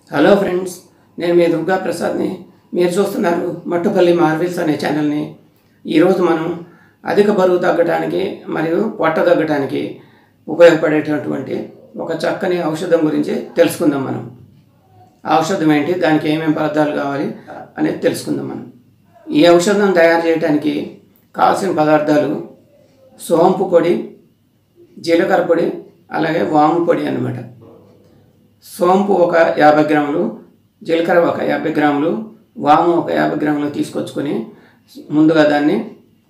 hello friends నేను మీ దుర్గా ప్రసాద్ని మీరు చూస్తున్నారు మట్టుపల్లి మార్విల్స్ అనే ఛానల్ని ఈరోజు మనం అధిక బరువు తగ్గడానికి మరియు పొట్ట తగ్గడానికి ఉపయోగపడేటటువంటి ఒక చక్కని ఔషధం గురించి తెలుసుకుందాం మనం ఆ ఔషధం ఏంటి దానికి ఏమేమి పదార్థాలు కావాలి అనేది తెలుసుకుందాం మనం ఈ ఔషధం తయారు చేయడానికి కావాల్సిన పదార్థాలు సోంపు పొడి జీలకర్ర పొడి అలాగే వాము పొడి అన్నమాట సోంపు ఒక యాభై గ్రాములు జీలకర్ర ఒక యాభై గ్రాములు వాము ఒక యాభై గ్రాములు తీసుకొచ్చుకొని ముందుగా దాన్ని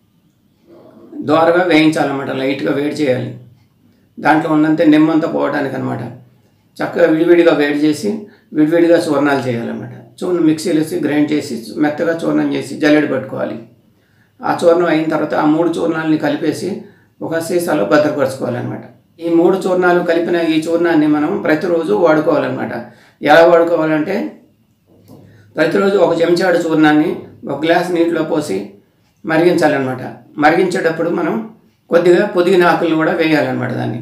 దోరగా వేయించాలన్నమాట లైట్గా వేడి చేయాలి దాంట్లో ఉన్నంత నిమ్మంతా పోవడానికి అనమాట చక్కగా విడివిడిగా వేడి చేసి విడివిడిగా చూర్ణాలు చేయాలన్నమాట చూర్ణం మిక్సీలో వేసి గ్రైండ్ చేసి మెత్తగా చూర్ణం చేసి జల్లెడ పట్టుకోవాలి ఆ చూర్ణం అయిన తర్వాత ఆ మూడు చూర్ణాలని కలిపేసి ఒక సీసాలో భద్రపరచుకోవాలన్నమాట ఈ మూడు చూర్ణాలు కలిపిన ఈ చూర్ణాన్ని మనం ప్రతిరోజు వాడుకోవాలన్నమాట ఎలా వాడుకోవాలంటే ప్రతిరోజు ఒక చెంచాడు చూర్ణాన్ని ఒక గ్లాస్ నీటిలో పోసి మరిగించాలన్నమాట మరిగించేటప్పుడు మనం కొద్దిగా పుదీనా ఆకులను కూడా వేయాలన్నమాట దాన్ని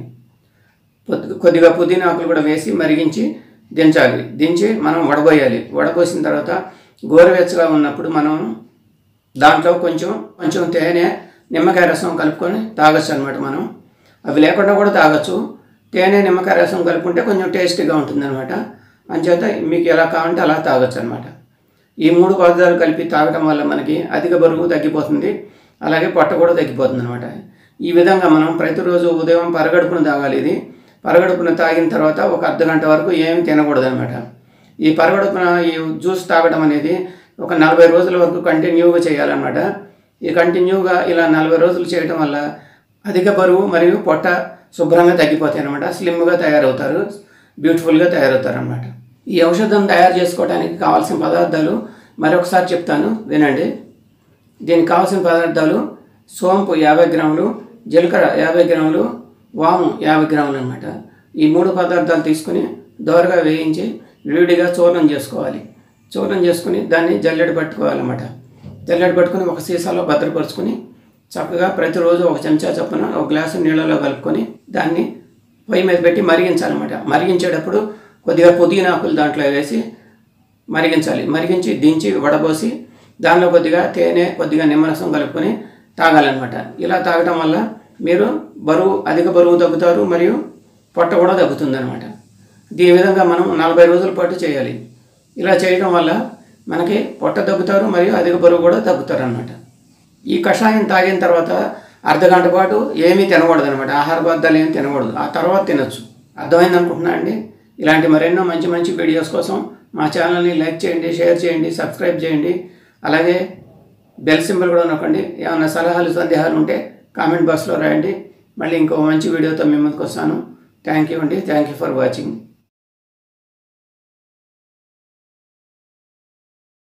పొద్దు- కొద్దిగా పుదీనా ఆకులు కూడా వేసి మరిగించి దించాలి దించి మనం వడబోయాలి వడబోసిన తర్వాత గోరువెచ్చగా ఉన్నప్పుడు మనం దాంట్లో కొంచెం కొంచెం తేనె నిమ్మకాయ రసం కలుపుకొని తాగొచ్చు అనమాట మనం అవి లేకుండా కూడా తాగొచ్చు తేనె నిమ్మకాయ రసం కలుపుకుంటే కొంచెం టేస్టీగా ఉంటుందన్నమాట అంచేత మీకు ఎలా కావాలంటే అలా తాగొచ్చు అనమాట ఈ మూడు పదార్థాలు కలిపి తాగటం వల్ల మనకి అధిక బరువు తగ్గిపోతుంది అలాగే పొట్ట కూడా తగ్గిపోతుంది అనమాట ఈ విధంగా మనం ప్రతిరోజు ఉదయం పరగడుపున తాగాలి ఇది పరగడుపున తాగిన తర్వాత ఒక అర్ధ గంట వరకు ఏమి తినకూడదు అనమాట ఈ పరగడుపున ఈ జ్యూస్ తాగడం అనేది ఒక నలభై రోజుల వరకు కంటిన్యూగా చేయాలన్నమాట ఈ కంటిన్యూగా ఇలా నలభై రోజులు చేయడం వల్ల అధిక బరువు మరియు పొట్ట శుభ్రంగా తగ్గిపోతాయి అనమాట స్లిమ్గా తయారవుతారు బ్యూటిఫుల్గా తయారవుతారు అనమాట ఈ ఔషధం తయారు చేసుకోవడానికి కావాల్సిన పదార్థాలు మరొకసారి చెప్తాను వినండి దీనికి కావాల్సిన పదార్థాలు సోంపు యాభై గ్రాములు జీలకర్ర యాభై గ్రాములు వాము యాభై గ్రాములు అనమాట ఈ మూడు పదార్థాలు తీసుకుని దోరగా వేయించి విడిగా చూర్ణం చేసుకోవాలి చూర్ణం చేసుకుని దాన్ని జల్లెడ పట్టుకోవాలన్నమాట జల్లెడ పట్టుకుని ఒక సీసాలో భద్రపరుచుకొని చక్కగా ప్రతిరోజు ఒక చెంచా చొప్పున ఒక గ్లాసు నీళ్ళలో కలుపుకొని దాన్ని పొయ్యి మీద పెట్టి మరిగించాలన్నమాట మరిగించేటప్పుడు కొద్దిగా పుదీనా ఆకులు దాంట్లో వేసి మరిగించాలి మరిగించి దించి వడబోసి దానిలో కొద్దిగా తేనె కొద్దిగా నిమ్మరసం కలుపుకొని తాగాలన్నమాట ఇలా తాగడం వల్ల మీరు బరువు అధిక బరువు తగ్గుతారు మరియు పొట్ట కూడా తగ్గుతుంది అనమాట ఈ విధంగా మనం నలభై రోజుల పాటు చేయాలి ఇలా చేయడం వల్ల మనకి పొట్ట తగ్గుతారు మరియు అధిక బరువు కూడా తగ్గుతారు అనమాట ఈ కషాయం తాగిన తర్వాత అర్ధ గంట పాటు ఏమీ తినకూడదు అనమాట ఆహార పదార్థాలు ఏమి తినకూడదు ఆ తర్వాత తినొచ్చు అర్థమైంది అనుకుంటున్నా అండి ఇలాంటి మరెన్నో మంచి మంచి వీడియోస్ కోసం మా ఛానల్ని లైక్ చేయండి షేర్ చేయండి సబ్స్క్రైబ్ చేయండి అలాగే బెల్ సింబల్ కూడా నొక్కండి ఏమైనా సలహాలు సందేహాలు ఉంటే కామెంట్ బాక్స్లో రాయండి మళ్ళీ ఇంకో మంచి వీడియోతో మీ ముందుకు వస్తాను థ్యాంక్ యూ అండి థ్యాంక్ యూ ఫర్ వాచింగ్